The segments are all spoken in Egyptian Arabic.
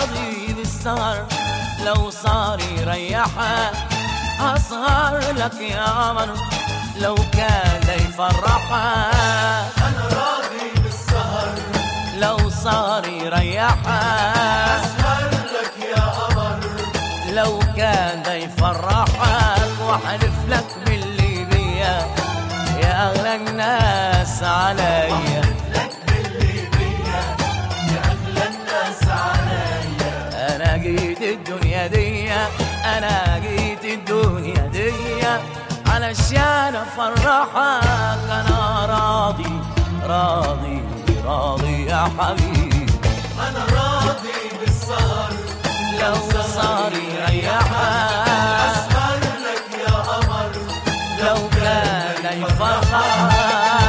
راضي بالسهر لو صار يريحك أسهر لك يا قمر لو كان يفرحك أنا راضي بالسهر لو صار يريحك أسهر لك يا قمر لو كان ده يفرحك وحلف لك باللي بيا يا اغلى الناس عليا لك باللي بيا يا أغلى الناس عليا انا جيت الدنيا دي انا جيت الدنيا دي علشان افرحك انا راضي راضي راضي يا حبيبي أنا راضي بالسهر لو صار يريحك أسهر لك يا قمر لو كان يفرحك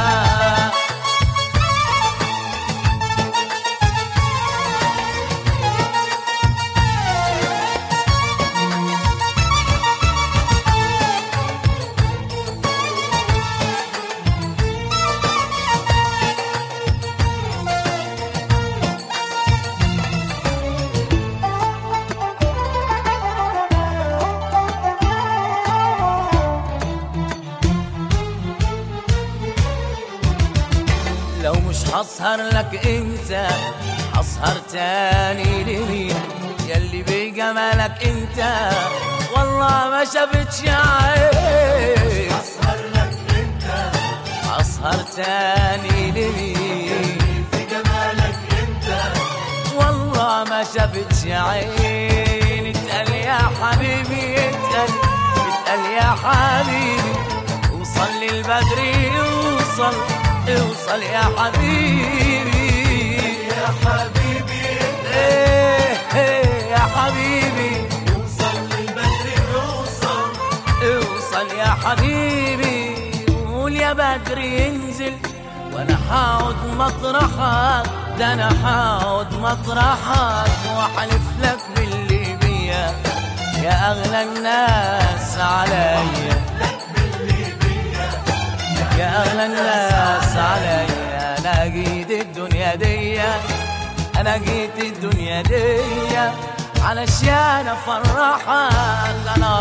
لو مش هسهر لك انت هسهر تاني لمين يلي بجمالك انت والله ما شفتش عين أسهر لك أنت هسهر تاني لمين في جمالك أنت والله ما شفتش عين اتقل يا حبيبي اتقل اتقل يا حبيبي وصل للبدر اوصل اوصل يا حبيبي يا حبيبي ايه ايه يا حبيبي وصل للبدر اوصل اوصل يا حبيبي قول يا بدر ينزل وانا حاود مطرحك ده انا حاود مطرحك واحلف لك باللي بيا يا اغلى الناس عليا لك باللي بيا يا اغلى الناس عليا انا جيت الدنيا دي انا جيت الدنيا دي علشان افرحك انا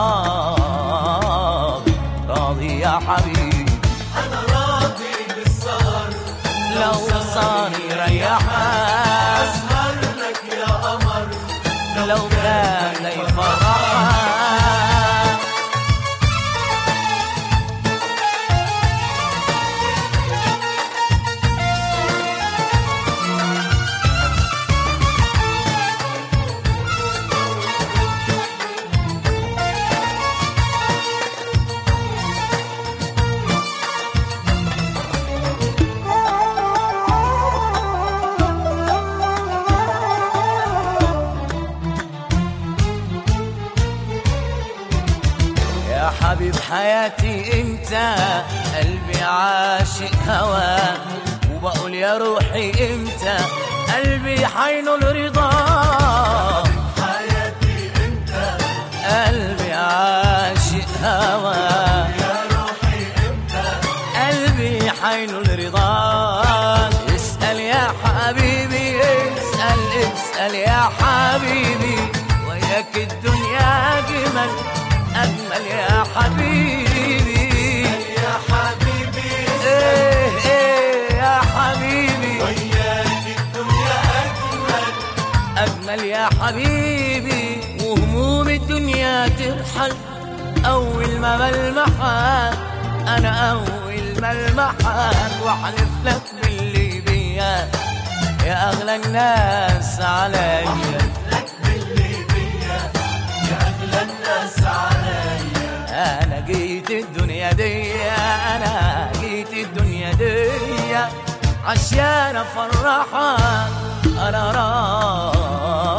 راضي راضي يا حبيبي أنا راضي بالسهر لو صار يريحك أسهر لك يا قمر لو كان يفرحك يا حبيب حياتي انت قلبي عاشق هواك وبقول يا روحي انت قلبي حينول رضاك حياتي أنت قلبي عاشق هواك يا روحي أنت قلبي حينول رضاك اسأل يا حبيبي اسأل اسأل يا حبيبي وياك الدنيا أجمل أجمل يا حبيبي يا حبيبي إيه إيه يا حبيبي وياك الدنيا أجمل أجمل يا حبيبي وهموم الدنيا ترحل أول ما بلمحك أنا أول ما ألمحك وأحلف لك باللي بيا يا أغلى الناس عليا لك باللي بيا يا أغلى الناس عليا أنا جيت الدنيا دي أنا جيت الدنيا دي عشان أفرحك أنا راضي